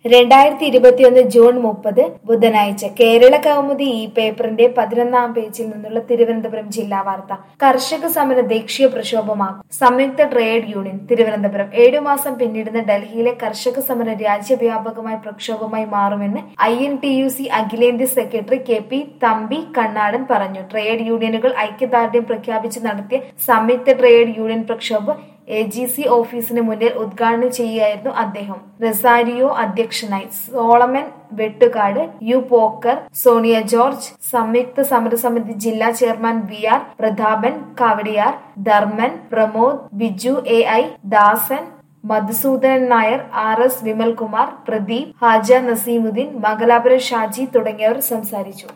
രണ്ടായിരത്തി ഇരുപത്തിയൊന്ന് ജൂൺ മുപ്പത് ബുധനാഴ്ച കേരള കൗമുദി ഈ പേപ്പറിന്റെ പതിനൊന്നാം പേജിൽ നിന്നുള്ള തിരുവനന്തപുരം ജില്ലാ വാർത്ത കർഷക സമര ദേശീയ പ്രക്ഷോഭമാക്കും സംയുക്ത ട്രേഡ് യൂണിയൻ തിരുവനന്തപുരം ഏഴു മാസം പിന്നിടുന്ന ഡൽഹിയിലെ കർഷക സമരം രാജ്യവ്യാപകമായ പ്രക്ഷോഭമായി മാറുമെന്ന് I N T U C അഖിലേന്ത്യാ secretary K P Thampi Kannadan പറഞ്ഞു ട്രേഡ് യൂണിയനുകൾ ഐക്യദാർഢ്യം പ്രഖ്യാപിച്ച് നടത്തിയ സംയുക്ത ട്രേഡ് യൂണിയൻ പ്രക്ഷോഭം എ ജി സി ഓഫീസിന് മുന്നിൽ ഉദ്ഘാടനം ചെയ്യുകയായിരുന്നു അദ്ദേഹം റെസാരിയോ അധ്യക്ഷനായി Solomon Vettukad U Pokker Sonia George സംയുക്ത സമരസമിതി ജില്ലാ chairman V R Prathapan Kavadiyar Dharman Pramod Biju A I Dasan Madhusoodanan Nair R S Vimalkumar Pradeep Haja Naseemuddin Mangalapuram Shaji തുടങ്ങിയവർ സംസാരിച്ചു